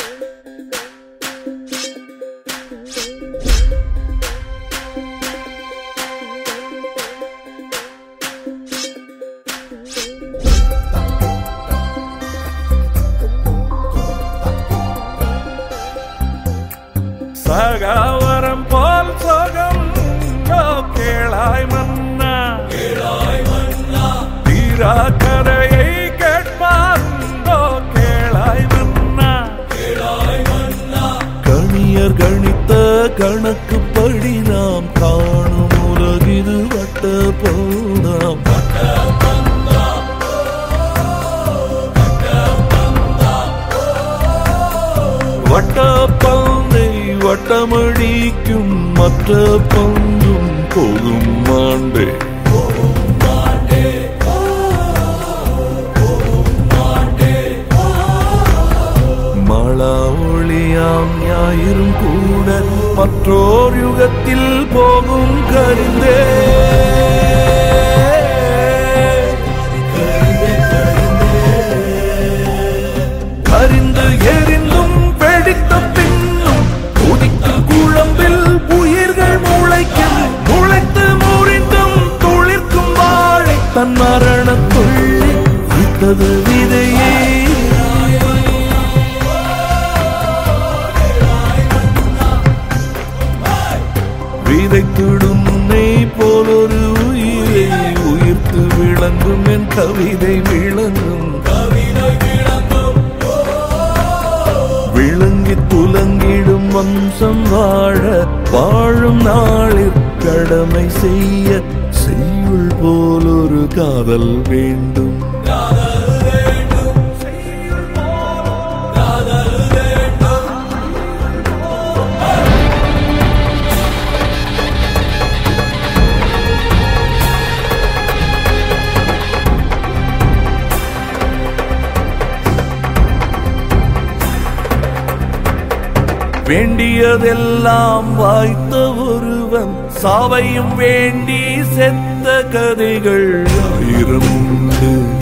சகாவரம் போல் சொகம் ஓ கேளாய் மன்னா தீரா கதையை கேட்பாருந்தோ கேளாய் மன்னா கணியர் கணித்த கணக்குப்படி நாம் காணும் உலகிது வட்ட போதாம் வட்ட பந்தை வட்டமடிக்கும் மற்ற பந்தும் போகும் ஆண்டே மழா ஒளியாம் ஞாயிறும் கூட மற்றோர் யுகத்தில் போகும் கரிந்தே கரிந்து எரிந்தும் வெடித்த பின்னும் கொதிக்கும் குழம்பில் உயிர்கள் முளைக்கும் முளைத்து முறிந்தும் துளிர்க்கும் வாழை தன் மரண துள்ளி விட்டது விதையே விதைத்திடும் நெய் போலொரு உயிரை உயிர்த்து விளங்கும் என் கவிதை விளங்கும் விளங்கி துலங்கிடும் வம்சம் வாழ வாழும் நாளில் கடமை செய்ய செய்யுள் போலொரு காதல் வேண்டும் வேண்டியதெல்லாம் வாய்த்த ஒருவன் சாவையும் வேண்டி செத்த கதைகள் ஆயிரம் உண்டு